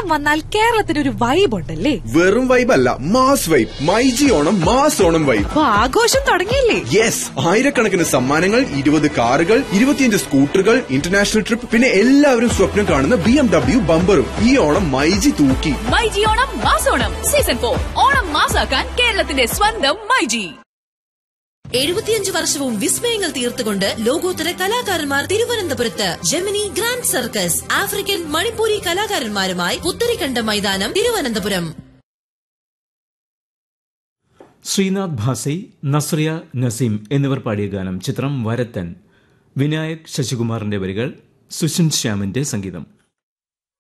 ഓണം വന്നാൽ കേരളത്തിന് ഒരു വൈബ് ഉണ്ടല്ലേ വെറും വൈബ് അല്ല mass vibe myG Onam mass Onam vibe അപ്പൊ ആഘോഷം തുടങ്ങിയില്ലേ യെസ് ആയിരക്കണക്കിന് സമ്മാനങ്ങൾ ഇരുപത് കാറുകൾ ഇരുപത്തിയഞ്ച് സ്കൂട്ടറുകൾ ഇന്റർനാഷണൽ ട്രിപ്പ് പിന്നെ എല്ലാവരും സ്വപ്നം കാണുന്ന ബി എം ഡബ്ല്യു ബമ്പറും ഈ ഓണം മൈജി തൂക്കി മൈജി ഓണം മാസോണം സീസൺ ഫോർ ഓണം മാസാക്കാൻ കേരളത്തിന്റെ സ്വന്തം മൈജി എഴുപത്തിയഞ്ച് വർഷവും വിസ്മയങ്ങൾ തീർത്തുകൊണ്ട് ലോകോത്തര കലാകാരന്മാർ തിരുവനന്തപുരത്ത് Gemini grand circus African Manipuri കലാകാരന്മാരുമായി പുത്തരിക്കണ്ട മൈതാനം തിരുവനന്തപുരം ശ്രീനാഥ് ഭാസി നസ്രിയ നസീം എന്നിവർ പാടിയ ഗാനം ചിത്രം വരത്തൻ വിനായക് ശശികുമാറിന്റെ വരികൾ സുഷിൻ ശ്യാമിന്റെ സംഗീതം